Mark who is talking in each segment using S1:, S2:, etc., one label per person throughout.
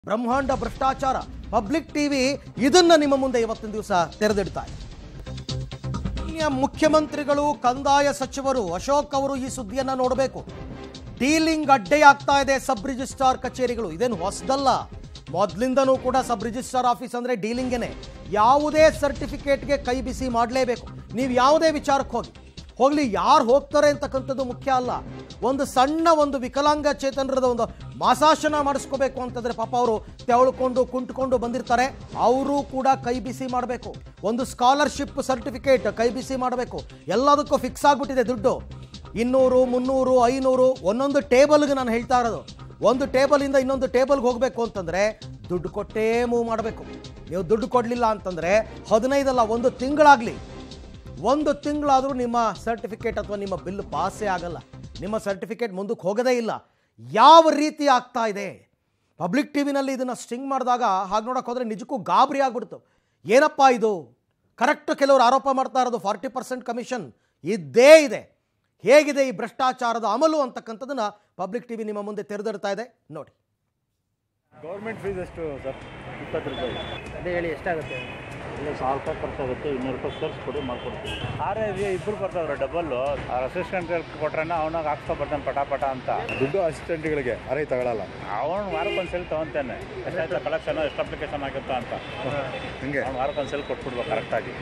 S1: ಬ್ರಹ್ಮಾಂಡ ಭ್ರಷ್ಟಾಚಾರ public TV ಇದನ್ನ ನಿಮ್ಮ ಮುಂದೆ ಇವತ್ತಿನ ದಿವಸ ತೆರೆದಿಡ್ತಾ ಇದೆ ಮಾನ್ಯ ಮುಖ್ಯಮಂತ್ರಿಗಳು ಕಂದಾಯ ಸಚಿವರು ಅಶೋಕ್ ಅವರು ಈ ಸುದ್ದಿಯನ್ನ ನೋಡಬೇಕು ಡೀಲಿಂಗ್ ಅಡ್ಡೆಯಾಗ್ತಾ ಇದೆ ಸಬ್ ರಿಜಿಸ್ಟ್ರಾರ್ ಕಚೇರಿಗಳು ಇದೇನು ಹೊಸದಲ್ಲ ಮೊದಲಿಂದನೂ ಕೂಡ ಸಬ್ ರಿಜಿಸ್ಟ್ರಾರ್ ಆಫೀಸ್ ಅಂದ್ರೆ ಡೀಲಿಂಗೇನೆ ಯಾವುದೇ ಸರ್ಟಿಫಿಕೇಟ್ಗೆ ಕೈ ಬಿಸಿ ಮಾಡಲೇಬೇಕು ನೀವು ಯಾವುದೇ ವಿಚಾರಕ್ಕೆ ಹೋಗಿ ಹೋಗ್ಲಿ ಯಾರು ಹೋಗ್ತಾರೆ ಅಂತಕ್ಕಂಥದ್ದು ಮುಖ್ಯ ಅಲ್ಲ ಒಂದು ಸಣ್ಣ ಒಂದು ವಿಕಲಾಂಗ ಚೇತನರದ ಒಂದು ಮಾಸಾಶನ ಮಾಡಿಸ್ಕೋಬೇಕು ಅಂತಂದ್ರೆ ಪಾಪ ಅವರು ತೆವಳ್ಕೊಂಡು ಕುಂಟ್ಕೊಂಡು ಬಂದಿರ್ತಾರೆ ಅವರು ಕೂಡ ಕೈ ಬಿಸಿ ಮಾಡಬೇಕು ಒಂದು ಸ್ಕಾಲರ್ಶಿಪ್ ಸರ್ಟಿಫಿಕೇಟ್ ಕೈ ಬಿಸಿ ಮಾಡಬೇಕು ಎಲ್ಲದಕ್ಕೂ ಫಿಕ್ಸ್ ಆಗಿಬಿಟ್ಟಿದೆ ದುಡ್ಡು ಇನ್ನೂರು ಮುನ್ನೂರು ಐನೂರು ಒಂದೊಂದು ಟೇಬಲ್ಗೆ ನಾನು ಹೇಳ್ತಾ ಇರೋದು ಒಂದು ಟೇಬಲಿಂದ ಇನ್ನೊಂದು ಟೇಬಲ್ಗೆ ಹೋಗಬೇಕು ಅಂತಂದರೆ ದುಡ್ಡು ಕೊಟ್ಟೇ ಮೂವ್ ಮಾಡಬೇಕು ನೀವು ದುಡ್ಡು ಕೊಡಲಿಲ್ಲ ಅಂತಂದರೆ ಹದಿನೈದಲ್ಲ ಒಂದು ತಿಂಗಳಾಗಲಿ ಒಂದು ತಿಂಗಳಾದರೂ ನಿಮ್ಮ ಸರ್ಟಿಫಿಕೇಟ್ ಅಥವಾ ನಿಮ್ಮ ಬಿಲ್ ಪಾಸೇ ಆಗಲ್ಲ ನಿಮ್ಮ ಸರ್ಟಿಫಿಕೇಟ್ ಮುಂದಕ್ಕೆ ಹೋಗೋದೇ ಇಲ್ಲ ಯಾವ ರೀತಿ ಆಗ್ತಾ ಇದೆ ಪಬ್ಲಿಕ್ ಟಿ ವಿನಲ್ಲಿ ಇದನ್ನು ಸ್ಟಿಂಗ್ ಮಾಡಿದಾಗ ಹಾಗೆ ನೋಡೋಕೆ ಹೋದರೆ ನಿಜಕ್ಕೂ ಗಾಬರಿ ಆಗ್ಬಿಡ್ತು ಏನಪ್ಪ ಇದು ಕರೆಕ್ಟ್ ಕೆಲವರು ಆರೋಪ ಮಾಡ್ತಾ ಇರೋದು ಫಾರ್ಟಿ ಪರ್ಸೆಂಟ್ ಕಮಿಷನ್ ಇದ್ದೇ ಇದೆ ಹೇಗಿದೆ ಈ ಭ್ರಷ್ಟಾಚಾರದ ಅಮಲು ಅಂತಕ್ಕಂಥದ್ದನ್ನು ಪಬ್ಲಿಕ್ ಟಿ ವಿ ನಿಮ್ಮ ಮುಂದೆ ತೆರೆದಿಡ್ತಾ ಇದೆ ನೋಡಿ
S2: ಗೌರ್ಮೆಂಟ್ ಫೀಸ್ ಎಷ್ಟು ಸರ್ ಇಪ್ಪತ್ತು ರೂಪಾಯಿ
S3: ಅದೇ ಹೇಳಿ ಎಷ್ಟಾಗುತ್ತೆ
S4: ಇಲ್ಲ ಸಾವಿರ ರೂಪಾಯಿ ಖರ್ಚಾಗುತ್ತೆ ಇನ್ನೂರು ರೂಪಾಯಿ ಸೇರಿಸಿ ಕೊಡಿ ಮಾಡ್ಕೊಡ್ತೀವಿ
S2: ಆರೇ ಇಬ್ಬರು ಬರ್ತಾವ್ರೆ ಡಬಲ್ಲು ಅಸಿಸ್ಟೆಂಟ್ ಕೊಟ್ರನ್ನ ಅವನಾಗ ಹಾಕ್ಸ್ಕೊ ಬರ್ತಾನೆ ಪಟ ಪಟ ಅಂತ
S5: ದುಡ್ಡು ಅಸಿಸ್ಟೆಂಟ್ಗಳಿಗೆ ಅರೇ ತಗೊಳಲ್ಲ
S2: ಅವನು ವಾರಕ್ಕೊಂದ್ಸಲ ತೊಗೊಂತಾನೆ ಎಷ್ಟಾಯ್ತು ಕಲೆಕ್ಷನ್ ಎಷ್ಟು ಅಪ್ಲಿಕೇಶನ್ ಆಗಿತ್ತು ಅಂತ
S5: ಹಿಂಗೆ
S2: ಅವ್ನು ವಾರಕ್ಕೊಂದ್ಸಲ ಕೊಟ್ಬಿಡ್ಬೇಕು ಕರೆಕ್ಟಾಗಿ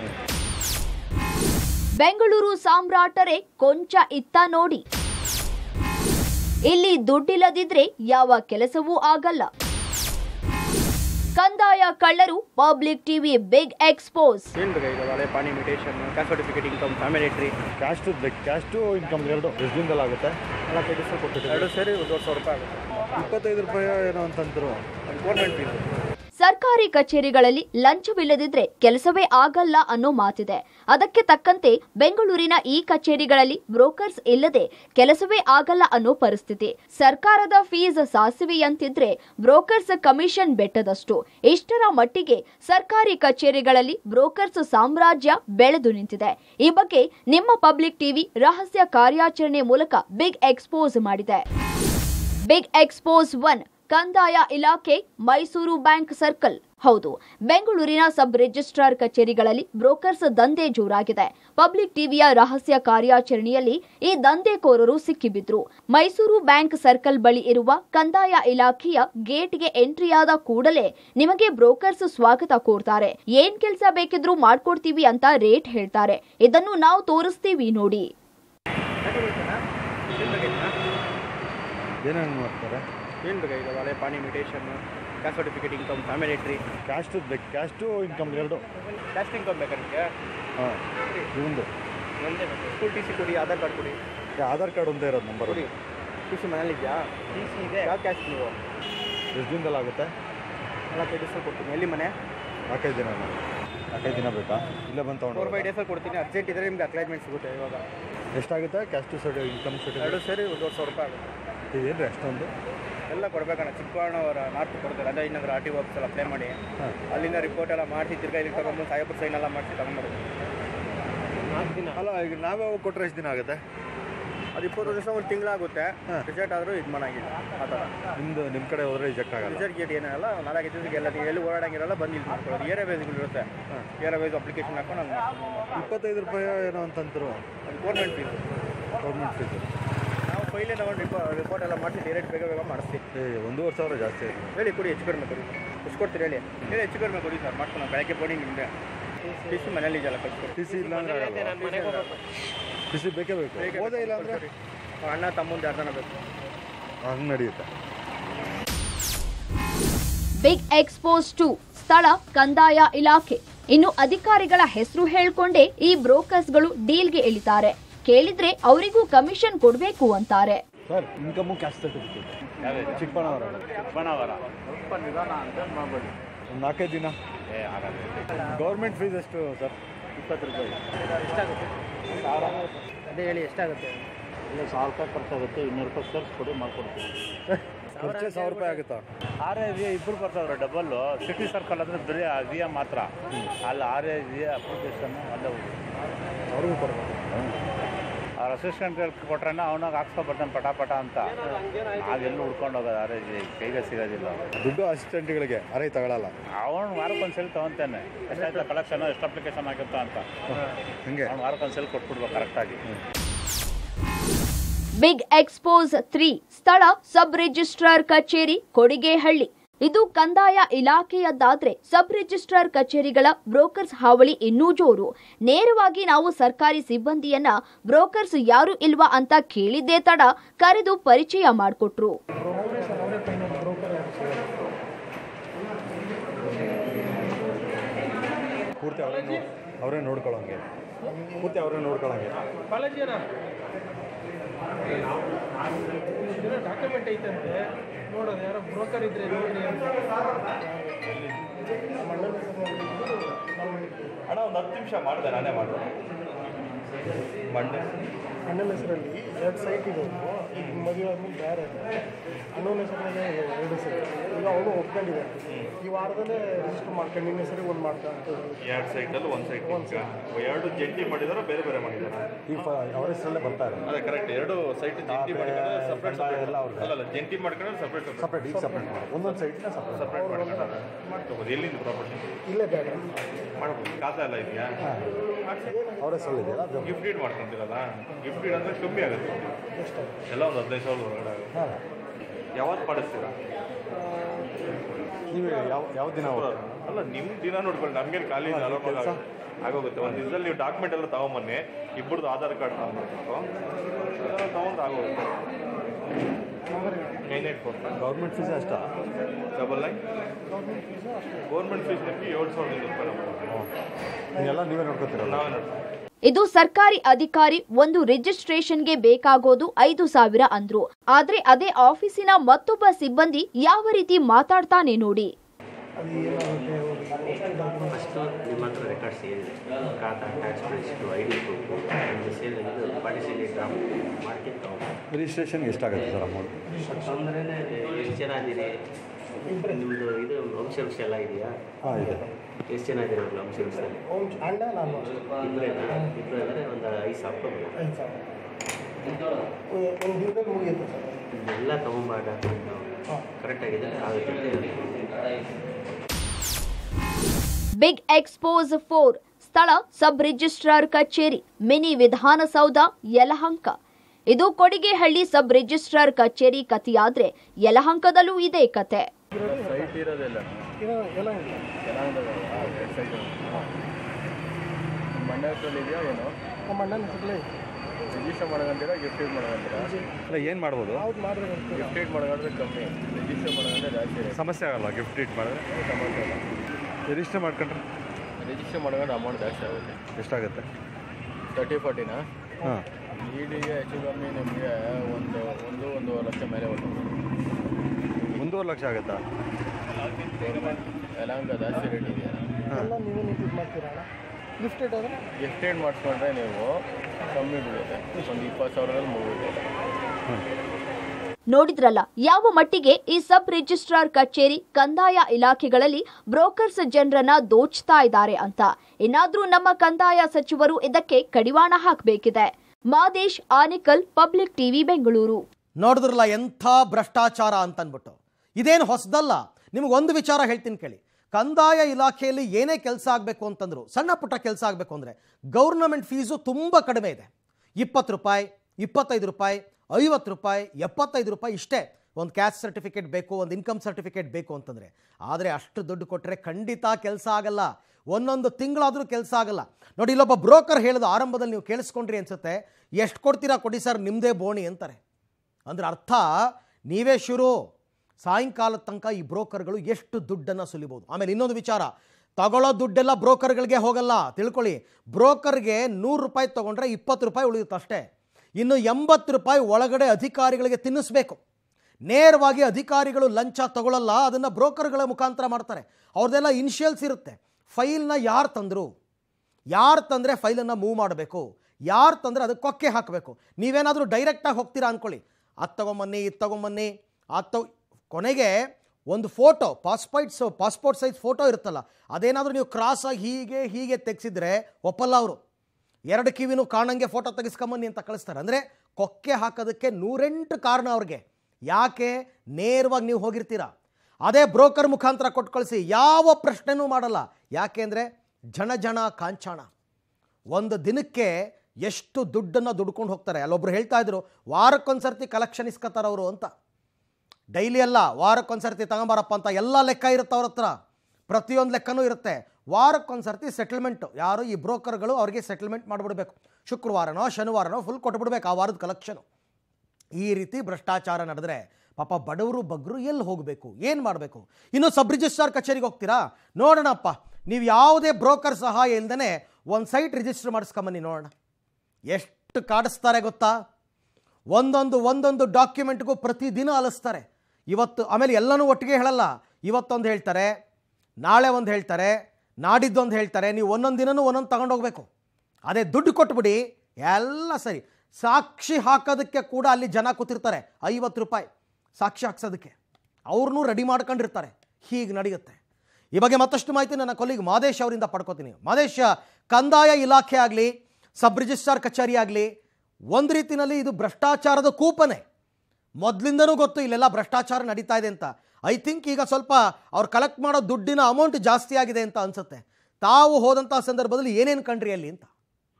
S6: ಬೆಂಗಳೂರು ಸಾಮ್ರಾಟರೇ ಕೊಂಚ ಇತ್ತ ನೋಡಿ ಇಲ್ಲಿ ದುಡ್ಡಿಲ್ಲದಿದ್ರೆ ಯಾವ ಕೆಲಸವೂ ಆಗಲ್ಲ ಕಂದಾಯ ಕಳ್ಳರು ಪಬ್ಲಿಕ್ ಟಿವಿ ಬಿಗ್ ಎಕ್ಸ್ಪೋಸ್
S3: ಏನು ಬೇಕಾಗಿದೆ ಹಳೆ pahani mutation caste certificate income family tree
S5: caste caste income ಎರಡು ಎಷ್ಟು ದಿನದಲ್ಲಿ ಆಗುತ್ತೆ
S3: ಎಲ್ಲ ತೆಗೆದು ಕೊಟ್ಟಿದ್ದೀವಿ ಎರಡು ಸೇರಿ ಒಂದೂವರೆ ಸಾವಿರ ರೂಪಾಯಿ ಆಗುತ್ತೆ
S5: ಇಪ್ಪತ್ತೈದು ರೂಪಾಯಿ ಏನೋ ಅಂತಂದ್ರು
S3: ಗೌರ್ಮೆಂಟ್ ಫೀಸ್
S6: ಸರ್ಕಾರಿ ಕಚೇರಿಗಳಲ್ಲಿ ಲಂಚವಿಲ್ಲದಿದ್ರೆ ಕೆಲಸವೇ ಆಗಲ್ಲ ಅನ್ನೋ ಮಾತಿದೆ ಅದಕ್ಕೆ ತಕ್ಕಂತೆ ಬೆಂಗಳೂರಿನ ಈ ಕಚೇರಿಗಳಲ್ಲಿ ಬ್ರೋಕರ್ಸ್ ಇಲ್ಲದೆ ಕೆಲಸವೇ ಆಗಲ್ಲ ಅನ್ನೋ ಪರಿಸ್ಥಿತಿ ಸರ್ಕಾರದ ಫೀಸ್ ಸಾಸಿವೆಯಂತಿದ್ರೆ ಬ್ರೋಕರ್ಸ್ ಕಮಿಷನ್ ಬೆಟ್ಟದಷ್ಟು ಇಷ್ಟರ ಮಟ್ಟಿಗೆ ಸರ್ಕಾರಿ ಕಚೇರಿಗಳಲ್ಲಿ ಬ್ರೋಕರ್ಸ್ ಸಾಮ್ರಾಜ್ಯ ಬೆಳೆದು ನಿಂತಿದೆ ಈ ಬಗ್ಗೆ ನಿಮ್ಮ ಪಬ್ಲಿಕ್ ಟಿವಿ ರಹಸ್ಯ ಕಾರ್ಯಾಚರಣೆ ಮೂಲಕ ಬಿಗ್ ಎಕ್ಸ್ಪೋಸ್ ಮಾಡಿದೆ ಬಿಗ್ ಎಕ್ಸ್ಪೋಸ್ ಒನ್ ಕಂದಾಯ ಇಲಾಖೆ ಮೈಸೂರು ಬ್ಯಾಂಕ್ ಸರ್ಕಲ್ ಹೌದು ಬೆಂಗಳೂರಿನ ಸಬ್ ರಿಜಿಸ್ಟ್ರಾರ್ ಕಚೇರಿಗಳಲ್ಲಿ ಬ್ರೋಕರ್ಸ್ ದಂಧೆ ಜೋರಾಗಿದೆ ಪಬ್ಲಿಕ್ ಟಿವಿಯ ರಹಸ್ಯ ಕಾರ್ಯಾಚರಣೆಯಲ್ಲಿ ಈ ದಂಧೆಕೋರರು ಸಿಕ್ಕಿಬಿದ್ರು ಮೈಸೂರು ಬ್ಯಾಂಕ್ ಸರ್ಕಲ್ ಬಳಿ ಇರುವ ಕಂದಾಯ ಇಲಾಖೆಯ ಗೇಟ್ಗೆ ಎಂಟ್ರಿಯಾದ ಕೂಡಲೇ ನಿಮಗೆ ಬ್ರೋಕರ್ಸ್ ಸ್ವಾಗತ ಕೋರ್ತಾರೆ ಏನ್ ಕೆಲಸ ಬೇಕಿದ್ರೂ ಮಾಡ್ಕೊಡ್ತೀವಿ ಅಂತ ರೇಟ್ ಹೇಳ್ತಾರೆ ಇದನ್ನು ನಾವು ತೋರಿಸ್ತೀವಿ ನೋಡಿ
S5: ಏನೇನು ಮಾಡ್ತಾರೆ
S3: ಏನು ಬೇಕಾಗಿದೆ ಹಳೆ pahani mutation caste certificate income family tree
S5: caste caste income ಎರಡು
S3: ಕ್ಯಾಸ್ಟ್ ಇನ್ಕಮ್ ಬೇಕಾ ನಿಮಗೆ
S5: ಹಾಂ ಇವಂದು
S3: ಒಂದೇ ಸ್ಕೂಲ್ ಟಿ ಸಿ ಕೊಡಿ ಆಧಾರ್ ಕಾರ್ಡ್ ಕೊಡಿ
S5: ಆಧಾರ್ ಕಾರ್ಡ್ ಒಂದೇ ಇರೋದು ನಂಬರ್
S3: ಕೊಡಿ ಟಿ ಸಿ ಮನೇಲಿ ಇದೆಯಾ ಟಿ ಸಿ ಇದೆ ಯಾವ ಕ್ಯಾಸ್ಟ್ ನೀವು
S5: ಎಷ್ಟು ದಿನದಲ್ಲಿ ಆಗುತ್ತೆ
S3: ಎಲ್ಲ ತೆಗೆದು ಕೊಡ್ತೀನಿ ಎಲ್ಲಿ ಮನೆ
S5: ನಾಲ್ಕೈದು ದಿನ ನಾಲ್ಕೈದು ದಿನ ಬೇಕಾ ಇಲ್ಲೇ ಬಂದು
S3: ಫೋರ್
S5: ತೊಗೊಂಡು
S3: ಫೈವ್ ಡೇಸಲ್ಲಿ ಕೊಡ್ತೀನಿ ಅರ್ಜೆಂಟ್ ಇದ್ದರೆ ನಿಮ್ಗೆ ಅಕ್ಲೈಜ್ಮೆಂಟ್ ಸಿಗುತ್ತೆ ಇವಾಗ
S5: ಎಷ್ಟಾಗುತ್ತೆ ಕ್ಯಾಸ್ಟು ಸರ್ಟಿ ಇನ್ಕಮ್
S3: ಎರಡು
S5: ಸರ್ಟಿಫಿಕೇಟ್
S3: ಸೇರಿ ಒಂದೂವರೆ ಸಾವಿರ ರೂಪಾಯಿ ಆಗುತ್ತೆ
S5: ಏನು ರೀ ಅಷ್ಟೊಂದು
S3: ಎಲ್ಲ ಕೊಡಬೇಕಣ್ಣ ಚಿಕ್ಕಬಳ್ಳಾಪುರ ನಾರ್ತ್ ಕೊಡ್ತಾರೆ ರಾಜಾಜಿನಗರ ಆರ್ ಟಿ ಆಫೀಸಲ್ಲಿ ಅಪ್ಲೈ ಮಾಡಿ
S5: ಹಾಂ
S3: ಅಲ್ಲಿಂದ ರಿಪೋರ್ಟ್ ಎಲ್ಲ ಮಾಡಿಸಿ ತಿರ್ಗಾ ಇಲ್ಲಿ ತಗೊಂಡು ಸಾಹೇಬ್ರ ಸೈನ್ ಎಲ್ಲ ಮಾಡಿಸಿ ತಗೊಂಡ್ಬರೋದು ನಾಲ್ಕು ದಿನ
S5: ಅಲ್ಲ ಈಗ ನಾವೇ ಹೋಗಿ ಕೊಟ್ಟರೆ ಎಷ್ಟು ದಿನ ಆಗುತ್ತೆ
S3: ಅದು ಇಪ್ಪತ್ತು ದಿವಸ ಒಂದು ತಿಂಗಳಾಗುತ್ತೆ
S5: ಹಾಂ.
S3: ರಿಸಲ್ಟ್ ಆದರೂ ಇದು ಮಾಡಂಗಿಲ್ಲ ಆ ಥರ
S5: ನಿಮ್ಮದು ನಿಮ್ಮ ಕಡೆ ಹೋದರೆ ರಿಜೆಕ್ಟ್ ಆಗಲ್ಲ
S3: ರಿಸಲ್ಟ್ ಗೇಟ್ ಏನಲ್ಲ ನಾಲ್ಕು ದಿವಸಕ್ಕೆ ಎಲ್ಲ ಎಲ್ಲಿ ಓಡಾಡಂಗಿರಲ್ಲ ಬಂದು ಇಲ್ಲಿ ಮಾಡ್ಕೊಳ್ಳೋದು ಏರಿಯಾ ವೈಸ್ಗಳು ಇರುತ್ತೆ
S5: ಹಾಂ.
S3: ಏರಿಯಾ ವೈಸ್ ಅಪ್ಲಿಕೇಶನ್ ಹಾಕೊಂಡು ಹಂಗೆ
S5: ಇಪ್ಪತ್ತೈದು ರೂಪಾಯಿ ಏನೋ ಅಂತಂದ್ರು
S3: ಅದು ಗೌರ್ಮೆಂಟ್ ಫೀಸ್
S5: ಗೌರ್ಮೆಂಟ್ ಫೀಸು
S3: ನಾವು ಫೈಲೇ ತಗೊಂಡು ರಿಪೋರ್ಟ್ ರಿಪೋರ್ಟ್ ಎಲ್ಲ ಮಾಡಿಸಿ ಡೈರೆಕ್ಟ್ ಬೇಗ ಬೇಗ ಮಾಡಿಸ್ತೀವಿ
S5: ಏ ಒಂದೂವರೆ ಸಾವಿರ ಜಾಸ್ತಿ ಆಯ್ತು
S3: ಹೇಳಿ ಕೊಡಿ ಹೆಚ್ಚು ಕಡಿಮೆ ಕೊಡಿ ಎಷ್ಟು ಕೊಡ್ತೀರಿ ಹೇಳಿ ಹೇಳಿ ಹೆಚ್ಚು ಕಡಿಮೆ ಕೊಡಿ ಸರ್ ಮಾಡ್ಕೊಂಡು ಬೆಳಗ್ಗೆ ಕೊಡಿ ನಿಮಗೆ ಟಿ ಸಿ ಮನೇಲಿ ಇದೆಯಲ್ಲ ಕಳ್ಸ್ಕೊಡಿ
S5: ಟಿ ಸಿ ಇಲ್ಲ ಅಂದ್ರೆ ಟಿ ಸಿ ಬೇಕೇ ಬೇಕು ಓದೇ ಇಲ್ಲ ಅಂದರೆ
S3: ಅಣ್ಣ ತಮ್ಮಂದು ಯಾರು ಜನ ಬೇಕು
S5: ಹಂಗೆ ನಡೆಯುತ್ತೆ
S6: ಬಿಗ್ ಎಕ್ಸ್ಪೋಸ್ ಟು ಸ್ಥಳ ಕಂದಾಯ ಇಲಾಖೆ ಇನ್ನು ಅಧಿಕಾರಿಗಳ ಹೆಸರು ಹೇಳ್ಕೊಂಡೇ ಈ ಬ್ರೋಕರ್ಸ್ಗಳು ಡೀಲ್ಗೆ ಇಳಿತಾರೆ ಕೇಳಿದ್ರೆ ಅವರಿಗೂ ಕಮಿಷನ್ ಕೊಡ್ಬೇಕು ಅಂತಾರೆ
S5: sir income caste certificate Chikkaballapura
S2: ಬಣವರ ಸ್ವಲ್ಪ ನಿಧಾನ ಅಂತ ಮಾಡಬೇಡಿ
S5: ಒಂದು ನಾಲ್ಕೈದು ದಿನ
S2: ಏ ಆಗಲ್ಲ
S5: ಗೌರ್ಮೆಂಟ್ ಫೀಸ್ ಎಷ್ಟು ಸರ್
S2: ಇಪ್ಪತ್ತು ರೂಪಾಯಿ
S3: ಎಷ್ಟಾಗುತ್ತೆ ಅದೇ ಹೇಳಿ ಎಷ್ಟಾಗುತ್ತೆ
S4: ಇಲ್ಲ ಸಾವಿರ ರೂಪಾಯಿ ಖರ್ಚಾಗುತ್ತೆ ಇನ್ನೂರು ರೂಪಾಯಿ ಸೇರಿಸಿ ಕೊಡಿ ಮಾಡ್ಕೊಡ್ತೀವಿ
S5: ಖರ್ಚೆ ಸಾವಿರ ರೂಪಾಯಿ ಆಗುತ್ತಾ
S2: ಆರ್ ಎ ವಿ ಇಬ್ಬರು ಬರ್ತಾವ್ರೆ ಡಬಲ್ಲು ಸಿಟಿ ಸರ್ಕಲ್ ಅಂದರೆ ಬರೀ ವಿ ಮಾತ್ರ ಅಲ್ಲಿ ಆರ್ ಎ ವಿ ಅಪ್ಲಿಕೇಶನ್ ಅಲ್ಲೇ ಹೋಗಿ
S5: ಅವ್ರಿಗೂ ಕೊಡ್ಬೇಕು
S2: ಅವ್ರ ಅಸಿಸ್ಟೆಂಟ್ ಕೊಟ್ರೆ ಅವನಾಗ ಹಾಕ್ಸ್ಕೊ ಬರ್ತಾನೆ ಪಟ ಪಟ ಅಂತ ನಾವೆಲ್ಲೂ ಹುಡ್ಕೊಂಡು ಹೋಗೋದು ಆದ್ರೆ ಕೈಗೆ ಸಿಗೋದಿಲ್ಲ
S5: ದುಡ್ಡು ಅಸಿಸ್ಟೆಂಟ್ಗಳಿಗೆ ಅರೇ ತಗೊಳಲ್ಲ
S2: ಅವನು ವಾರಕ್ಕೊಂದ್ಸಲಿ ತೊಗೊಂತಾನೆ ಎಷ್ಟಾಯ್ತು ಕಲೆಕ್ಷನ್ ಎಷ್ಟು ಅಪ್ಲಿಕೇಶನ್ ಆಗಿರ್ತಾ ಅಂತ
S5: ಹಂಗೆ
S2: ಅವ್ನು ವಾರಕ್ಕೊಂದ್ಸಲಿ ಕೊಟ್ಬಿಡ್ಬೇಕು ಕರೆಕ್ಟಾಗಿ
S6: ಬಿಗ್ ಎಕ್ಸ್ಪೋಸ್ ತ್ರೀ ಸ್ಥಳ ಸಬ್ ರಿಜಿಸ್ಟ್ರಾರ್ ಕಚೇರಿ ಕೊಡಿಗೆಹಳ್ಳಿ ಇದು ಕಂದಾಯ ಇಲಾಖೆಯದ್ದಾದ್ರೆ ಸಬ್ ರಿಜಿಸ್ಟ್ರಾರ್ ಕಚೇರಿಗಳ ಬ್ರೋಕರ್ಸ್ ಹಾವಳಿ ಇನ್ನೂ ಜೋರು ನೇರವಾಗಿ ನಾವು ಸರ್ಕಾರಿ ಸಿಬ್ಬಂದಿಯನ್ನ ಬ್ರೋಕರ್ಸ್ ಯಾರು ಇಲ್ವಾ ಅಂತ ಕೇಳಿದ್ದೇ ತಡ ಕರೆದು ಪರಿಚಯ ಮಾಡಿಕೊಟ್ರು
S5: ಪೂರ್ತಿ ಅವರೇ ಅವರೇ ನೋಡ್ಕೊಳ್ಳೋಂಗೆ ಪೂರ್ತಿ ಅವರೇ ನೋಡ್ಕೊಳ್ಳೋಂಗೆ
S7: ಡಾಕ್ಯುಮೆಂಟ್ ಐತಂತೆ ನೋಡೋದು ಯಾರೋ ಬ್ರೋಕರ್ ಇದ್ರೆ ನೋಡ್ರಿ ಅಂತ
S3: ಅಣ್ಣ ಒಂದು ಹತ್ತು ನಿಮಿಷ ಮಾಡಿದೆ ನಾನೇ ಮಾಡಿದೆ ಮಣ್ಣು
S7: ಅಣ್ಣನ ಹೆಸರಲ್ಲಿ ಎರಡು ಸೈಟ್ ಇರೋದು ಈಗ ಮದುವೆ ಆದ್ಮೇಲೆ ಬೇರೆ ಇದೆ ಅಣ್ಣನ ಹೆಸರಲ್ಲಿ ಎರಡು ಸೈಟ್ ಈಗ ಅವನು ಒಪ್ಕೊಂಡಿದ್ದಾನೆ ಈ ವಾರದಲ್ಲೇ ರಿಜಿಸ್ಟರ್ ಮಾಡ್ಕೊಂಡು ನಿನ್ನ ಹೆಸರಿಗೆ ಒಂದು ಮಾಡ್ಕೊಂಡು
S3: ಎರಡು ಸೈಟಲ್ಲಿ ಒಂದು ಸೈಟ್ ಎರಡು ಜಂಟಿ ಮಾಡಿದಾರೋ ಬೇರೆ ಬೇರೆ ಮಾಡಿದಾರ
S5: ಈಗ ಅವರ ಹೆಸರಲ್ಲೇ ಬರ್ತಾರೆ
S3: ಅದೇ ಕರೆಕ್ಟ್ ಎರಡು ಸೈಟ್ ಜಂಟಿ ಮಾಡ್ಕೊಂಡ್ರೆ ಸಪ್ರೇಟ್
S5: ಕಂದಾಯ ಎಲ್ಲ ಅವ್ರದ್ದೇ.
S3: ಅಲ್ಲ ಜಂಟಿ ಮಾಡ್ಕೊಂಡ್ರೆ ಸಪ್ರೇಟ್
S5: ಸಪ್ರೇಟ್ ಈಗ ಸಪ್ರೇಟ್ ಮಾಡಿ ಒಂದೊಂದು ಸೈಟ್ನ ಸಪ್ರೇಟ್
S3: ಸಪ್ರೇಟ್ ಮಾಡ್ಕೊಂಡ್ರೆ ಮಾಡ್ಕೋಬೋದು ಎಲ್ಲಿಂದ ಪ್ರಾಪರ್ಟಿ
S7: ಇಲ್ಲೇ ಬೇಡ
S3: ಮಾಡ್ಬೋದು ಖಾತಾ ಎಲ್ಲ ಇದೆಯಾ
S5: ಅವ್ರ ಹೆಸರಲ್ಲಿ ಇದೆಯಲ್ಲ ಅದು
S3: ಗಿಫ್ಟ್ ಡೀಡ್ ಮಾಡ್ಕೊಂತೀರಲ್ಲ ಗಿಫ್ಟ್ ಡೀಡ್ ಅಂದರೆ ಕಮ್ಮಿ ಆಗುತ್ತೆ ಎಲ್ಲ ಒಂದು ಹದಿನೈದು ಸಾವಿರದ ಒಳಗಡೆ ಆಗುತ್ತೆ
S5: ಹಾಂ
S3: ಯಾವತ್ತು ಮಾಡಿಸ್ತೀರಾ
S5: ನೀವು ಯಾವ ಯಾವ ದಿನ ಹೋಗ್ತೀರಾ?
S3: ಅಲ್ಲ ನಿಮ್ಮ ದಿನ ನೋಡ್ಕೊಳ್ಳಿ ನಮ್ಗೇನು ಖಾಲಿ ಇದೆ, ಅಲ್ಲ
S5: ಕೆಲ್ಸ?
S3: ಆಗೋಗುತ್ತೆ ಒಂದು ದಿವಸದಲ್ಲಿ ನೀವು ಡಾಕ್ಯುಮೆಂಟ್ ಎಲ್ಲ ತಗೊಂಬನ್ನಿ ಇಬ್ಬರದು ಆಧಾರ್ ಕಾರ್ಡ್ ತಗೊಂಡ್ಬಿಟ್ಟು ತಗೊಂಡು ಆಗೋಗುತ್ತೆ nine eight four
S5: government fees ಅಷ್ಟಾ
S3: ಡಬಲ್ ನೈನ್ ಗೌರ್ಮೆಂಟ್ ಫೀಸ್ ನಿಮಗೆ ಏಳು ಸಾವಿರದ ಇನ್ನೂರು ರೂಪಾಯಿ
S5: ಇದೆಲ್ಲ ನೀವೇ ನೋಡ್ಕೊತೀರಲ್ಲ
S3: ನಾವೇ ನೋಡ್ತೀವಿ
S6: ಇದು ಸರ್ಕಾರಿ ಅಧಿಕಾರಿ ಒಂದು ರಿಜಿಸ್ಟ್ರೇಷನ್ಗೆ ಬೇಕಾಗೋದು ಐದು ಸಾವಿರ ಅಂದ್ರು ಆದ್ರೆ ಅದೇ ಆಫೀಸಿನ ಮತ್ತೊಬ್ಬ ಸಿಬ್ಬಂದಿ ಯಾವ ರೀತಿ ಮಾತಾಡ್ತಾನೆ ನೋಡಿ
S7: ಅದು ಏನಾಗುತ್ತೆ
S8: ಫಸ್ಟು ನಿಮ್ಮ ಹತ್ರ ರೆಕಾರ್ಡ್ಸ್ ಏನಿದೆ ಖಾತಾ ಟ್ಯಾಕ್ಸ್ ಪ್ರಿಸ್ಟು ಐ ಡಿ ಪ್ರೂಫು ನಿಮ್ಮದು ಸೇಲ್ ಇದು ಪಾರ್ಟಿಸಿಲಿ ಡ್ರಾಫ್ಟ್ ಮಾಡ್ಕೊಂಡು ತಗೊಂಡು
S5: ರಿಜಿಸ್ಟ್ರೇಷನ್ಗೆ ಎಷ್ಟಾಗುತ್ತೆ ಸರ್ ಅಮೌಂಟ್
S8: ತೊಂದರೆ ಎಷ್ಟು ಜನ ಇದ್ದೀರಿ ನಿಮ್ಮದು ಇದು ವಂಶವೃಕ್ಷ ಎಲ್ಲ ಇದೆಯಾ
S5: ಹಾಂ ಇದೆ
S8: ಎಷ್ಟು ಜನ ಇದ್ದೀರಿ ಅವ್ರು ವಂಶವೃಕ್ಷದಲ್ಲಿ
S7: ಅವ್ನು ಅಣ್ಣ ನಾನು
S8: ಇಬ್ಬರೇನಾ ಇಬ್ಬರು ಅಂದರೆ ಒಂದು ಐದು ಸಾವಿರ ರೂಪಾಯಿ ಬರುತ್ತೆ.
S7: ಐದು ಸಾವಿರ ಒಂದು ದಿನದಲ್ಲಿ ಮುಗಿಯುತ್ತೆ ಸರ್
S8: ಇದೆಲ್ಲ ತೊಗೊಂಬ ಡಾಕ್ಯುಮೆಂಟ್ ಕರೆಕ್ಟಾಗಿದೆ ಆಗುತ್ತೆ ಅಂತ ಹೇಳ್ತೀನಿ.
S6: ಬಿಗ್ ಎಕ್ಸ್ಪೋಸ್ ಫೋರ್ ಸ್ಥಳ ಸಬ್ ರಿಜಿಸ್ಟ್ರಾರ್ ಕಚೇರಿ ಮಿನಿ ವಿಧಾನಸೌಧ ಯಲಹಂಕ ಇದು ಕೊಡಿಗೆಹಳ್ಳಿ ಸಬ್ ರಿಜಿಸ್ಟ್ರಾರ್ ಕಚೇರಿ ಕಥೆಯಾದ್ರೆ ಯಲಹಂಕದಲ್ಲೂ ಇದೇ ಕತೆ
S2: ಸೈಟ್ ಇರೋದಿಲ್ಲ
S7: ಏನೋ ಎಲ್ಲ ಇದೆ
S2: ಮಂಡ್ಯ ಹತ್ರದಲ್ಲಿ ಇದೆಯಾ ಏನು
S7: ನಮ್ಮ ಅಣ್ಣನ ಹೆಸರಲ್ಲೇ ಇದೆ
S2: ರಿಜಿಸ್ಟರ್ ಮಾಡೋದಂತೀರಾ ಗಿಫ್ಟ್ ಇಡ್ ಮಾಡೋದಂತೀರಾ
S5: ಅಲ್ಲ ಏನು ಮಾಡ್ಬೋದು
S7: ಯಾವ್ದು ಮಾಡಿದ್ರೆ ಗೊತ್ತಿಲ್ಲ.
S2: ಗಿಫ್ಟ್ ಇಡ್ ಮಾಡೋದಂದ್ರೆ ಕಮ್ಮಿ ರಿಜಿಸ್ಟರ್ ಮಾಡೋದಂದ್ರೆ ಜಾಸ್ತಿ ಇದೆ
S5: ಸಮಸ್ಯೆ ಆಗಲ್ಲ ಗಿಫ್ಟ್ ಟ್ರೀಟ್ ಮಾಡಿದ್ರೆ
S2: ಸಮಸ್ಯೆ ಇಲ್ಲ
S5: ರಿಜಿಸ್ಟರ್ ಮಾಡ್ಕೊಂಡ್ರೆ
S2: ರಿಜಿಸ್ಟರ್ ಮಾಡೋದ್ರೆ ಅಮೌಂಟ್ ಜಾಸ್ತಿ ಆಗುತ್ತೆ
S5: ಎಷ್ಟಾಗುತ್ತೆ
S2: ತರ್ಟಿ ಫಾರ್ಟಿನಾ
S5: ಹಾಂ
S2: ಈಡಿಗೆ ಹೆಚ್ಚು ಕಮ್ಮಿ ನಿಮಗೆ ಒಂದು ಒಂದು ಒಂದೂವರೆ ಲಕ್ಷ ಮೇಲೆ ಹೋಗ್ತದೆ
S5: ಒಂದೂವರೆ ಲಕ್ಷ ಆಗುತ್ತಾ
S2: ಯಲಹಂಕ ಜಾಸ್ತಿ ರೇಟ್ ಇದೆಯಾ
S7: ಎಲ್ಲ ನೀವೇ ನಿಂತು ಇದು ಮಾಡ್ತೀರಾ ಲಿಫ್ಟೆಡ್ ಆದರೆ
S2: ಗಿಫ್ಟ್ ಇಡ್ ಮಾಡಿಸ್ಕೊಂಡ್ರೆ ನೀವು ಕಮ್ಮಿ ಬೀಳುತ್ತೆ ಒಂದು ಇಪ್ಪತ್ತು ಸಾವಿರದಲ್ಲಿ ಮುಗಿಯುತ್ತೆ
S6: ನೋಡಿದ್ರಲ್ಲ ಯಾವ ಮಟ್ಟಿಗೆ ಈ ಸಬ್ ರಿಜಿಸ್ಟ್ರಾರ್ ಕಚೇರಿ ಕಂದಾಯ ಇಲಾಖೆಗಳಲ್ಲಿ ಬ್ರೋಕರ್ಸ್ ಜನರನ್ನ ದೋಚ್ತಾ ಇದ್ದಾರೆ ಅಂತ ಇನ್ನಾದ್ರೂ ನಮ್ಮ ಕಂದಾಯ ಸಚಿವರು ಇದಕ್ಕೆ ಕಡಿವಾಣ ಹಾಕಬೇಕಿದೆ ಮಾದೇಶ್ ಆನಿಕಲ್ ಪಬ್ಲಿಕ್ ಟಿವಿ ಬೆಂಗಳೂರು
S1: ನೋಡಿದ್ರಲ್ಲ ಎಂಥ ಭ್ರಷ್ಟಾಚಾರ ಅಂತನ್ಬಿಟ್ಟು ಇದೇನು ಹೊಸದಲ್ಲ ನಿಮ್ಗೆ ಒಂದು ವಿಚಾರ ಹೇಳ್ತೀನಿ ಕೇಳಿ ಕಂದಾಯ ಇಲಾಖೆಯಲ್ಲಿ ಏನೇ ಕೆಲಸ ಆಗಬೇಕು ಅಂತಂದ್ರು ಸಣ್ಣ ಪುಟ್ಟ ಕೆಲಸ ಆಗಬೇಕು ಅಂದರೆ ಗೌರ್ನಮೆಂಟ್ ಫೀಸು ತುಂಬ ಕಡಿಮೆ ಇದೆ ಇಪ್ಪತ್ತು ರೂಪಾಯಿ ಇಪ್ಪತ್ತೈದು ರೂಪಾಯಿ ಐವತ್ತು ರೂಪಾಯಿ ಎಪ್ಪತ್ತೈದು ರೂಪಾಯಿ ಇಷ್ಟೇ ಒಂದು ಕ್ಯಾಸ್ಟ್ ಸರ್ಟಿಫಿಕೇಟ್ ಬೇಕು ಒಂದು ಇನ್ಕಮ್ ಸರ್ಟಿಫಿಕೇಟ್ ಬೇಕು ಅಂತಂದರೆ ಆದರೆ ಅಷ್ಟು ದುಡ್ಡು ಕೊಟ್ಟರೆ ಖಂಡಿತ ಕೆಲಸ ಆಗಲ್ಲ ಒಂದೊಂದು ತಿಂಗಳಾದರೂ ಕೆಲಸ ಆಗಲ್ಲ ನೋಡಿ ಇಲ್ಲೊಬ್ಬ ಬ್ರೋಕರ್ ಹೇಳಿದ ಆರಂಭದಲ್ಲಿ ನೀವು ಕೇಳಿಸ್ಕೊಂಡ್ರಿ ಅನ್ಸುತ್ತೆ ಎಷ್ಟು ಕೊಡ್ತೀರಾ ಕೊಡಿ ಸರ್ ನಿಮ್ಮದೇ ಬೋಣಿ ಅಂತಾರೆ ಅಂದ್ರೆ ಅರ್ಥ ನೀವೇ ಶುರು ಸಾಯಂಕಾಲದ ತನಕ ಈ ಬ್ರೋಕರ್ಗಳು ಎಷ್ಟು ದುಡ್ಡನ್ನು ಸುಲಿಬೋದು ಆಮೇಲೆ ಇನ್ನೊಂದು ವಿಚಾರ ತಗೊಳ್ಳೋ ದುಡ್ಡೆಲ್ಲ ಬ್ರೋಕರ್ಗಳಿಗೆ ಹೋಗಲ್ಲ ತಿಳ್ಕೊಳ್ಳಿ ಬ್ರೋಕರ್ಗೆ ನೂರು ರೂಪಾಯಿ ತೊಗೊಂಡ್ರೆ ಇಪ್ಪತ್ತು ರೂಪಾಯಿ ಉಳಿಯುತ್ತೆ ಅಷ್ಟೇ ಇನ್ನು ಎಂಬತ್ತು ರೂಪಾಯಿ ಒಳಗಡೆ ಅಧಿಕಾರಿಗಳಿಗೆ ತಿನ್ನಿಸ್ಬೇಕು ನೇರವಾಗಿ ಅಧಿಕಾರಿಗಳು ಲಂಚ ತಗೊಳ್ಳಲ್ಲ ಅದನ್ನು ಬ್ರೋಕರ್ಗಳ ಮುಖಾಂತರ ಮಾಡ್ತಾರೆ ಅವ್ರದ್ದೆಲ್ಲ ಇನಿಷಿಯಲ್ಸ್ ಇರುತ್ತೆ ಫೈಲ್ನ ಯಾರು ತಂದರು ಯಾರು ತಂದರೆ ಫೈಲನ್ನು ಮೂವ್ ಮಾಡಬೇಕು ಯಾರು ತಂದರೆ ಅದಕ್ಕೆ ಕೊಕ್ಕೆ ಹಾಕಬೇಕು ನೀವೇನಾದರೂ ಡೈರೆಕ್ಟಾಗಿ ಹೋಗ್ತೀರಾ ಅಂದ್ಕೊಳ್ಳಿ ಅದು ತಗೊಂಬನ್ನಿ ಇದು ತಗೊಂಬನ್ನಿ ಅದು ತಗೊ ಕೊನೆಗೆ ಒಂದು photo passports passport size photo ಇರುತ್ತಲ್ಲ ಅದೇನಾದರೂ ನೀವು ಕ್ರಾಸಾಗಿ ಹೀಗೆ ಹೀಗೆ ತೆಗೆಸಿದ್ರೆ ಒಪ್ಪಲ್ಲ ಅವರು ಎರಡು ಕಿವಿನೂ ಕಾಣಂಗೆ ಫೋಟೋ ತೆಗೆಸ್ಕೊಂಬನ್ನಿ ಅಂತ ಕಳಿಸ್ತಾರೆ ಅಂದರೆ ಕೊಕ್ಕೆ ಹಾಕೋದಕ್ಕೆ ನೂರೆಂಟು ಕಾರಣ ಅವ್ರಿಗೆ ಯಾಕೆ ನೇರವಾಗಿ ನೀವು ಹೋಗಿರ್ತೀರಾ ಅದೇ ಬ್ರೋಕರ್ ಮುಖಾಂತರ ಕೊಟ್ಟು ಕಳಿಸಿ ಯಾವ ಪ್ರಶ್ನೆನೂ ಮಾಡಲ್ಲ ಯಾಕೆ ಅಂದರೆ ಜನ ಜನ ಕಾಂಚಾಣ ಒಂದು ದಿನಕ್ಕೆ ಎಷ್ಟು ದುಡ್ಡನ್ನು ದುಡ್ಕೊಂಡು ಹೋಗ್ತಾರೆ ಅಲ್ಲೊಬ್ರು ಹೇಳ್ತಾ ಇದ್ರು ವಾರಕ್ಕೊಂದ್ಸರ್ತಿ ಕಲೆಕ್ಷನ್ ಇಸ್ಕೊತಾರೆ ಅವರು ಅಂತ ಡೈಲಿ ಅಲ್ಲ ವಾರಕ್ಕೊಂದ್ಸರ್ತಿ ತಗೊಂಬಾರಪ್ಪ ಅಂತ ಎಲ್ಲ ಲೆಕ್ಕ ಇರುತ್ತೆ ಅವ್ರ ಹತ್ರ ಪ್ರತಿಯೊಂದು ಲೆಕ್ಕನೂ ಇರುತ್ತೆ ವಾರಕ್ಕೊಂದ್ಸರ್ತಿ ಸೆಟಲ್ಮೆಂಟು ಯಾರು ಈ ಬ್ರೋಕರ್ಗಳು ಅವ್ರಿಗೆ ಸೆಟಲ್ಮೆಂಟ್ ಮಾಡಿಬಿಡ್ಬೇಕು ಶುಕ್ರವಾರನೋ ಶನಿವಾರನೋ ಫುಲ್ ಕೊಟ್ಬಿಡ್ಬೇಕು ಆ ವಾರದ ಕಲೆಕ್ಷನು ಈ ರೀತಿ ಭ್ರಷ್ಟಾಚಾರ ನಡೆದ್ರೆ ಪಾಪ ಬಡವರು ಬಗ್ಗರು ಎಲ್ಲಿ ಹೋಗಬೇಕು ಏನು ಮಾಡಬೇಕು ಇನ್ನು ಸಬ್ ರಿಜಿಸ್ಟ್ರಾರ್ ಕಚೇರಿಗೆ ಹೋಗ್ತೀರಾ ನೋಡೋಣಪ್ಪ ನೀವು ಯಾವುದೇ ಬ್ರೋಕರ್ ಸಹಾಯ ಇಲ್ದೇ ಒಂದು ಸೈಟ್ ರಿಜಿಸ್ಟರ್ ಮಾಡಿಸ್ಕೊಂಬನ್ನಿ ನೋಡೋಣ ಎಷ್ಟು ಕಾಡಿಸ್ತಾರೆ ಗೊತ್ತಾ ಒಂದೊಂದು ಒಂದೊಂದು ಡಾಕ್ಯುಮೆಂಟ್ಗೂ ಪ್ರತಿದಿನ ಅಲಿಸ್ತಾರೆ ಇವತ್ತು ಆಮೇಲೆ ಎಲ್ಲನೂ ಒಟ್ಟಿಗೆ ಹೇಳಲ್ಲ ಇವತ್ತೊಂದು ಹೇಳ್ತಾರೆ ನಾಳೆ ಒಂದು ಹೇಳ್ತಾರೆ ನಾಡಿದ್ದೊಂದು ಹೇಳ್ತಾರೆ ನೀವು ಒಂದೊಂದು ದಿನನೂ ಒಂದೊಂದು ತಗೊಂಡೋಗ್ಬೇಕು ಅದೇ ದುಡ್ಡು ಕೊಟ್ಬಿಡಿ ಎಲ್ಲ ಸರಿ ಸಾಕ್ಷಿ ಹಾಕೋದಕ್ಕೆ ಕೂಡ ಅಲ್ಲಿ ಜನ ಕೂತಿರ್ತಾರೆ ಐವತ್ತು ರೂಪಾಯಿ ಸಾಕ್ಷಿ ಹಾಕ್ಸೋದಕ್ಕೆ ಅವ್ರನ್ನೂ ರೆಡಿ ಮಾಡ್ಕೊಂಡಿರ್ತಾರೆ ಹೀಗೆ ನಡೆಯುತ್ತೆ ಈ ಬಗ್ಗೆ ಮತ್ತಷ್ಟು ಮಾಹಿತಿ ನನ್ನ ಕೊಲ್ಲಿಗೆ ಮಾದೇಶ್ ಅವರಿಂದ ಪಡ್ಕೋತೀನಿ ಮಾದೇಶ ಕಂದಾಯ ಇಲಾಖೆ ಆಗಲಿ ಸಬ್ ರಿಜಿಸ್ಟ್ರಾರ್ ಕಚೇರಿ ಆಗಲಿ ಒಂದು ರೀತಿಯಲ್ಲಿ ಇದು ಭ್ರಷ್ಟಾಚಾರದ ಕೂಪನೆ ಮೊದಲಿಂದನೂ ಗೊತ್ತು ಇಲ್ಲೆಲ್ಲ ಭ್ರಷ್ಟಾಚಾರ ನಡೀತಾ ಇದೆ ಅಂತ ಐ ಥಿಂಕ್ ಈಗ ಸ್ವಲ್ಪ ಅವ್ರು ಕಲೆಕ್ಟ್ ಮಾಡೋ ದುಡ್ಡಿನ ಅಮೌಂಟ್ ಜಾಸ್ತಿ ಆಗಿದೆ ಅಂತ ಅನ್ಸುತ್ತೆ ತಾವು ಹೋದಂಥ ಸಂದರ್ಭದಲ್ಲಿ ಏನೇನು ಕಂಡ್ರಿ ಅಲ್ಲಿ ಅಂತ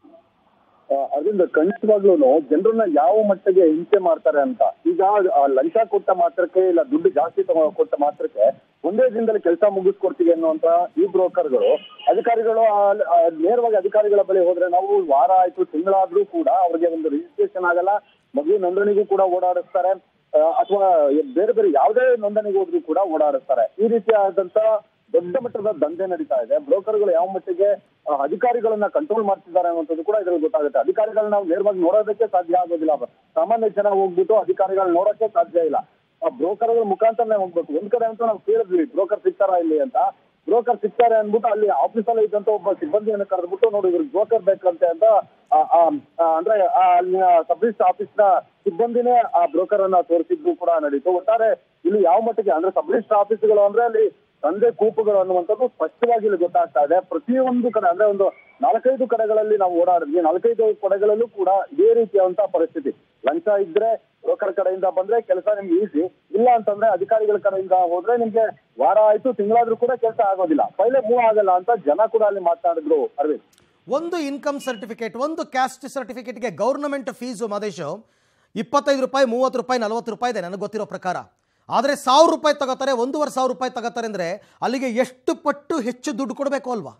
S9: ಅದರಿಂದ ಖಂಡಿತವಾಗ್ಲೂ ಜನರನ್ನ ಯಾವ ಮಟ್ಟಿಗೆ ಹಿಂಸೆ ಮಾಡ್ತಾರೆ ಅಂತ ಈಗ ಆ ಲಂಚ ಕೊಟ್ಟ ಮಾತ್ರಕ್ಕೆ ಇಲ್ಲ ದುಡ್ಡು ಜಾಸ್ತಿ ತಗೊ- ಕೊಟ್ಟ ಮಾತ್ರಕ್ಕೆ ಒಂದೇ ದಿನದಲ್ಲಿ ಕೆಲಸ ಮುಗಿಸ್ಕೊಡ್ತೀವಿ ಅನ್ನುವಂತ ಈ ಬ್ರೋಕರ್ಗಳು ಅಧಿಕಾರಿಗಳು ಆ- ಆ ನೇರವಾಗಿ ಅಧಿಕಾರಿಗಳ ಬಳಿ ಹೋದ್ರೆ ನಾವು ವಾರ ಆಯ್ತು ತಿಂಗಳಾದ್ರೂ ಕೂಡ ಅವ್ರಿಗೆ ಒಂದು ರಿಜಿಸ್ಟ್ರೇಷನ್ ಆಗಲ್ಲ ಮದುವೆ ನೋಂದಣಿಗೂ ಕೂಡ ಓಡಾಡಿಸ್ತಾರೆ ಅಥವಾ ಬೇರೆ ಬೇರೆ ಯಾವುದೇ ನೋಂದಣಿಗೆ ಹೋದ್ರೂ ಕೂಡ ಓಡಾಡಿಸ್ತಾರೆ ಈ ರೀತಿಯಾದಂತ ದೊಡ್ಡ ಮಟ್ಟದ ದಂಧೆ ನಡೀತಾ ಇದೆ ಬ್ರೋಕರ್ಗಳು ಯಾವ ಮಟ್ಟಿಗೆ ಆ, ಅಧಿಕಾರಿಗಳನ್ನ ಕಂಟ್ರೋಲ್ ಮಾಡ್ತಿದ್ದಾರೆ ಅನ್ನುವಂಥದ್ದು ಕೂಡ ಇದ್ರಲ್ಲಿ ಗೊತ್ತಾಗುತ್ತೆ ಅಧಿಕಾರಿಗಳನ್ನ ನಾವು ನೇರವಾಗಿ ನೋಡೋದಕ್ಕೆ ಸಾಧ್ಯ ಆಗೋದಿಲ್ಲ ಸಾಮಾನ್ಯ ಜನ ಹೋಗ್ಬಿಟ್ಟು ಅಧಿಕಾರಿಗಳನ್ನ ನೋಡೋಕೆ ಸಾಧ್ಯ ಇಲ್ಲ ಆ ಬ್ರೋಕರ್ಗಳ ಮುಖಾಂತರನೇ ಹೋಗ್ಬೇಕು ಒಂದ್ ಕಡೆ ಅಂತೂ ನಾವು ಕೇಳಿದ್ವಿ ಬ್ರೋಕರ್ ಸಿಗ್ತಾರಾ ಇಲ್ಲಿ ಅಂತ ಬ್ರೋಕರ್ ಸಿಗ್ತಾರೆ ಅಂದ್ಬಿಟ್ಟು ಅಲ್ಲಿ ಆಫೀಸಲ್ಲಿ ಇದ್ದಂತ ಒಬ್ಬ ಸಿಬ್ಬಂದಿಯನ್ನು ಕರೆದ್ಬಿಟ್ಟು ನೋಡಿ ಇವ್ರಿಗೆ ಬ್ರೋಕರ್ ಬೇಕಂತೆ ಅಂತ ಆ, ಆ, ಆ, ಅಂದ್ರೆ ಆ ಅಲ್ಲಿನ ಸಬ್ ಆಫೀಸ್ ನ ಸಿಬ್ಬಂದಿನೇ ಆ ಬ್ರೋಕರ್ ಅನ್ನ ತೋರಿಸಿದ್ದು ಕೂಡ ನಡೀತು ಒಟ್ಟಾರೆ ಇಲ್ಲಿ ಯಾವ ಮಟ್ಟಿಗೆ ಅಂದ್ರೆ ಸಬ್ ಆಫೀಸ್ಗಳು ಅಂದ್ರೆ ಅಲ್ಲಿ ತಂದೆ ಕೂಪುಗಳು ಅನ್ನುವಂಥದ್ದು ಸ್ಪಷ್ಟವಾಗಿ ಇಲ್ಲಿ ಗೊತ್ತಾಗ್ತಾ ಇದೆ ಪ್ರತಿಯೊಂದು ಕಡೆ ಅಂದ್ರೆ ಒಂದು ನಾಲ್ಕೈದು ಕಡೆಗಳಲ್ಲಿ ನಾವು ಓಡಾಡಿದ್ವಿ ನಾಲ್ಕೈದು ಕಡೆಗಳಲ್ಲೂ ಕೂಡ ಇದೇ ರೀತಿಯಾದಂತಹ ಪರಿಸ್ಥಿತಿ ಲಂಚ ಇದ್ರೆ ಬ್ರೋಕರ್ ಕಡೆಯಿಂದ ಬಂದ್ರೆ ಕೆಲಸ ನಿಮ್ಗೆ ಈಸಿ ಇಲ್ಲ ಅಂತಂದ್ರೆ ಅಧಿಕಾರಿಗಳ ಕಡೆಯಿಂದ ಹೋದ್ರೆ ನಿಮ್ಗೆ ವಾರ ಆಯ್ತು ತಿಂಗಳಾದ್ರೂ ಕೂಡ ಕೆಲಸ ಆಗೋದಿಲ್ಲ ಪೈಲೆ ಮೂವ್ ಆಗಲ್ಲ ಅಂತ ಜನ ಕೂಡ ಅಲ್ಲಿ ಮಾತನಾಡಿದ್ರು ಅರವಿಂದ್
S1: ಒಂದು ಇನ್ಕಮ್ ಸರ್ಟಿಫಿಕೇಟ್ ಒಂದು ಕ್ಯಾಸ್ಟ್ ಸರ್ಟಿಫಿಕೇಟ್ಗೆ ಗೌರ್ನಮೆಂಟ್ ಫೀಸು ಮಾದೇಶು ಇಪ್ಪತ್ತೈದು ರೂಪಾಯಿ ಮೂವತ್ತು ರೂಪಾಯಿ ನಲ್ವತ್ತು ರೂಪಾಯಿ ಇದೆ ನನಗೆ ಗೊತ್ತಿರೋ ಪ್ರಕಾರ ಆದರೆ ಸಾವಿರ ರೂಪಾಯಿ ತಗೋತಾರೆ ಒಂದೂವರೆ ಸಾವಿರ ರೂಪಾಯಿ ತಗೋತಾರೆ ಅಂದರೆ ಅಲ್ಲಿಗೆ ಎಷ್ಟು ಪಟ್ಟು ಹೆಚ್ಚು ದುಡ್ಡು ಕೊಡಬೇಕು ಅಲ್ವಾ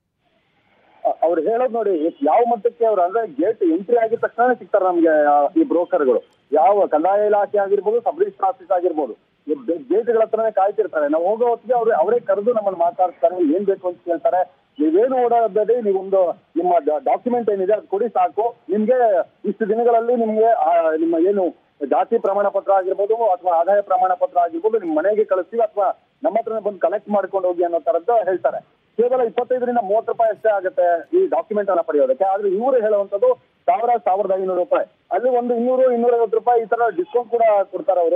S9: ಅವ್ರು ಹೇಳೋದು ನೋಡಿ ಯಾವ ಮಟ್ಟಕ್ಕೆ ಅವ್ರು ಅಂದ್ರೆ ಗೇಟ್ ಎಂಟ್ರಿ ಆಗಿದ ತಕ್ಷಣ ಸಿಗ್ತಾರೆ ನಮ್ಗೆ ಆ, ಈ ಬ್ರೋಕರ್ಗಳು ಯಾವ ಕಂದಾಯ ಇಲಾಖೆ ಆಗಿರ್ಬೋದು ಸಬ್ ರಿಜಿಸ್ಟರ್ ಆಫೀಸ್ ಆಗಿರ್ಬೋದು ಗೇಟ್ಗಳ ಹತ್ರನೇ ಕಾಯ್ತಿರ್ತಾರೆ ನಾವು ಹೋಗೋ ಹೊತ್ತಿಗೆ ಅವ್ರು ಅವರೇ ಕರೆದು ನಮ್ಮನ್ನ ಮಾತಾಡ್ತಾರೆ ಏನ್ ಬೇಕು ಅಂತ ಕೇಳ್ತಾರೆ ನೀವೇನು ಓಡಾಡಬೇಡಿ ನೀವೊಂದು ನಿಮ್ಮ ಡಾಕ್ಯುಮೆಂಟ್ ಏನಿದೆ ಅದು ಕೊಡಿ ಸಾಕು ನಿಮ್ಗೆ ಇಷ್ಟು ದಿನಗಳಲ್ಲಿ ನಿಮ್ಗೆ ಆ, ನಿಮ್ಮ ಏನು ಜಾತಿ ಪ್ರಮಾಣ ಪತ್ರ ಆಗಿರ್ಬೋದು ಅಥವಾ ಆದಾಯ ಪ್ರಮಾಣ ಪತ್ರ ಆಗಿರ್ಬೋದು ನಿಮ್ ಮನೆಗೆ ಕಳಿಸ್ತೀವಿ ಅಥವಾ ನಮ್ಮ ಹತ್ರನೇ ಬಂದು ಕಲೆಕ್ಟ್ ಮಾಡ್ಕೊಂಡು ಹೋಗಿ ಅನ್ನೋ ತರದ್ದು ಹೇಳ್ತಾರೆ ಕೇವಲ ಇಪ್ಪತ್ತೈದರಿಂದ ಮೂವತ್ತು ರೂಪಾಯಿ ಅಷ್ಟೇ ಆಗುತ್ತೆ ಈ ಡಾಕ್ಯುಮೆಂಟ್ ಅನ್ನ ಪಡೆಯೋದಕ್ಕೆ ಆದ್ರೆ ಇವರು ಹೇಳುವಂತದ್ದು ಸಾವಿರ ಸಾವಿರದ ಐನೂರು ರೂಪಾಯಿ ಅಲ್ಲಿ ಒಂದು ಇನ್ನೂರು ಇನ್ನೂರೈವತ್ತು ರೂಪಾಯಿ ಈ ತರ ಡಿಸ್ಕೌಂಟ್ ಕೂಡ ಕೊಡ್ತಾರೆ ಅವರು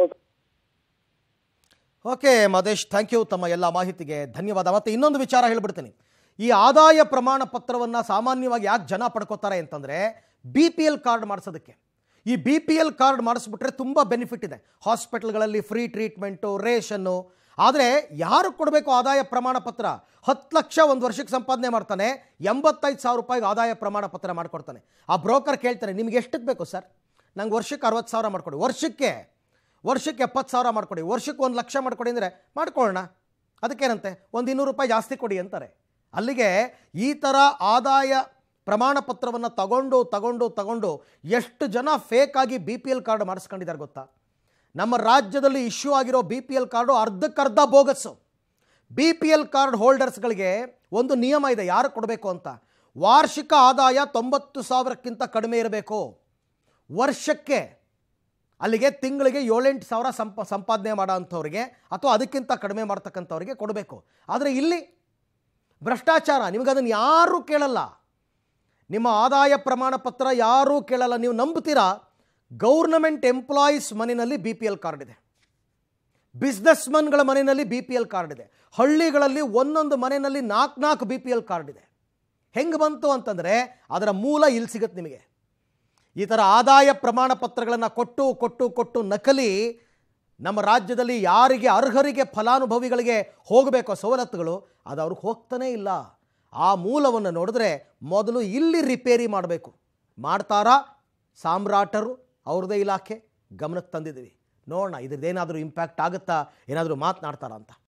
S1: ಓಕೆ ಮದೇಶ್ ಥ್ಯಾಂಕ್ ಯು ತಮ್ಮ ಎಲ್ಲ ಮಾಹಿತಿಗೆ ಧನ್ಯವಾದ ಮತ್ತು ಇನ್ನೊಂದು ವಿಚಾರ ಹೇಳ್ಬಿಡ್ತೀನಿ ಈ ಆದಾಯ ಪ್ರಮಾಣ ಪತ್ರವನ್ನು ಸಾಮಾನ್ಯವಾಗಿ ಯಾಕೆ ಜನ ಪಡ್ಕೋತಾರೆ ಅಂತಂದರೆ ಬಿ ಪಿ ಎಲ್ ಕಾರ್ಡ್ ಮಾಡಿಸೋದಕ್ಕೆ ಈ ಬಿ ಪಿ ಎಲ್ ಕಾರ್ಡ್ ಮಾಡಿಸ್ಬಿಟ್ರೆ ತುಂಬ ಬೆನಿಫಿಟ್ ಇದೆ ಹಾಸ್ಪಿಟಲ್ಗಳಲ್ಲಿ ಫ್ರೀ ಟ್ರೀಟ್ಮೆಂಟು ರೇಷನ್ನು ಆದರೆ ಯಾರು ಕೊಡಬೇಕು ಆದಾಯ ಪ್ರಮಾಣ ಪತ್ರ ಹತ್ತು ಲಕ್ಷ ಒಂದು ವರ್ಷಕ್ಕೆ ಸಂಪಾದನೆ ಮಾಡ್ತಾನೆ ಎಂಬತ್ತೈದು ಸಾವಿರ ರೂಪಾಯಿಗೆ ಆದಾಯ ಪ್ರಮಾಣ ಪತ್ರ ಮಾಡಿಕೊಡ್ತಾನೆ ಆ ಬ್ರೋಕರ್ ಕೇಳ್ತಾನೆ ನಿಮ್ಗೆ ಎಷ್ಟಕ್ಕೆ ಬೇಕು ಸರ್ ನಂಗೆ ವರ್ಷಕ್ಕೆ ಅರವತ್ತು ಸಾವಿರ ಮಾಡಿಕೊಡಿ ವರ್ಷಕ್ಕೆ ವರ್ಷಕ್ಕೆ ಎಪ್ಪತ್ತು ಸಾವಿರ ಮಾಡಿಕೊಡಿ ವರ್ಷಕ್ಕೆ ಒಂದು ಲಕ್ಷ ಮಾಡಿಕೊಡಿ ಅಂದರೆ ಮಾಡ್ಕೊಳ್ಳೋಣ ಅದಕ್ಕೇನಂತೆ ಒಂದು ಇನ್ನೂರು ರೂಪಾಯಿ ಜಾಸ್ತಿ ಕೊಡಿ ಅಂತಾರೆ ಅಲ್ಲಿಗೆ ಈ ಥರ ಆದಾಯ ಪ್ರಮಾಣ ಪತ್ರವನ್ನು ತಗೊಂಡು ತಗೊಂಡು ತಗೊಂಡು ಎಷ್ಟು ಜನ ಫೇಕಾಗಿ ಬಿ ಪಿ ಎಲ್ ಕಾರ್ಡ್ ಮಾಡಿಸ್ಕೊಂಡಿದ್ದಾರೆ ಗೊತ್ತಾ ನಮ್ಮ ರಾಜ್ಯದಲ್ಲಿ ಇಶ್ಯೂ ಆಗಿರೋ ಬಿ ಪಿ ಎಲ್ ಕಾರ್ಡು ಅರ್ಧಕ್ಕರ್ಧ bogus B P L card ಹೋಲ್ಡರ್ಸ್ಗಳಿಗೆ ಒಂದು ನಿಯಮ ಇದೆ ಯಾರು ಕೊಡಬೇಕು ಅಂತ ವಾರ್ಷಿಕ ಆದಾಯ ತೊಂಬತ್ತು ಸಾವಿರಕ್ಕಿಂತ ಕಡಿಮೆ ಇರಬೇಕು ವರ್ಷಕ್ಕೆ ಅಲ್ಲಿಗೆ ತಿಂಗಳಿಗೆ ಏಳೆಂಟು ಸಾವಿರ ಸಂಪ ಸಂಪಾದನೆ ಮಾಡೋ ಅಂಥವ್ರಿಗೆ ಅಥವಾ ಅದಕ್ಕಿಂತ ಕಡಿಮೆ ಮಾಡ್ತಕ್ಕಂಥವ್ರಿಗೆ ಕೊಡಬೇಕು ಆದರೆ ಇಲ್ಲಿ ಭ್ರಷ್ಟಾಚಾರ ನಿಮಗದನ್ನು ಯಾರೂ ಕೇಳಲ್ಲ ನಿಮ್ಮ ಆದಾಯ ಪ್ರಮಾಣ ಪತ್ರ ಯಾರೂ ಕೇಳಲ್ಲ ನೀವು ನಂಬ್ತೀರಾ ಗೌರ್ನಮೆಂಟ್ ಎಂಪ್ಲಾಯೀಸ್ ಮನೆಯಲ್ಲಿ ಬಿ ಪಿ ಎಲ್ ಕಾರ್ಡ್ ಇದೆ ಬಿಸ್ನೆಸ್ಮನ್ಗಳ ಮನೆಯಲ್ಲಿ ಬಿ ಪಿ ಎಲ್ ಕಾರ್ಡ್ ಇದೆ ಹಳ್ಳಿಗಳಲ್ಲಿ ಒಂದೊಂದು ಮನೆಯಲ್ಲಿ ನಾಲ್ಕು ನಾಲ್ಕು ಬಿ ಪಿ ಎಲ್ ಕಾರ್ಡ್ ಇದೆ ಹೆಂಗೆ ಬಂತು ಅಂತಂದರೆ ಅದರ ಮೂಲ ಇಲ್ಲಿ ಸಿಗುತ್ತೆ ನಿಮಗೆ ಈ ಥರ ಆದಾಯ ಪ್ರಮಾಣ ಪತ್ರಗಳನ್ನು ಕೊಟ್ಟು ಕೊಟ್ಟು ಕೊಟ್ಟು ನಕಲಿ ನಮ್ಮ ರಾಜ್ಯದಲ್ಲಿ ಯಾರಿಗೆ ಅರ್ಹರಿಗೆ ಫಲಾನುಭವಿಗಳಿಗೆ ಹೋಗಬೇಕೋ ಸವಲತ್ತುಗಳು ಅದು ಅವ್ರಿಗೆ ಹೋಗ್ತಾನೇ ಇಲ್ಲ ಆ ಮೂಲವನ್ನು ನೋಡಿದ್ರೆ ಮೊದಲು ಇಲ್ಲಿ ರಿಪೇರಿ ಮಾಡಬೇಕು ಮಾಡ್ತಾರಾ ಸಾಮ್ರಾಟರು ಅವ್ರದ್ದೇ ಇಲಾಖೆ ಗಮನಕ್ಕೆ ತಂದಿದ್ದೀವಿ ನೋಡೋಣ ಇದ್ರದ್ದೇನಾದರೂ ಇಂಪ್ಯಾಕ್ಟ್ ಆಗುತ್ತಾ ಏನಾದರೂ ಮಾತನಾಡ್ತಾರಾ ಅಂತ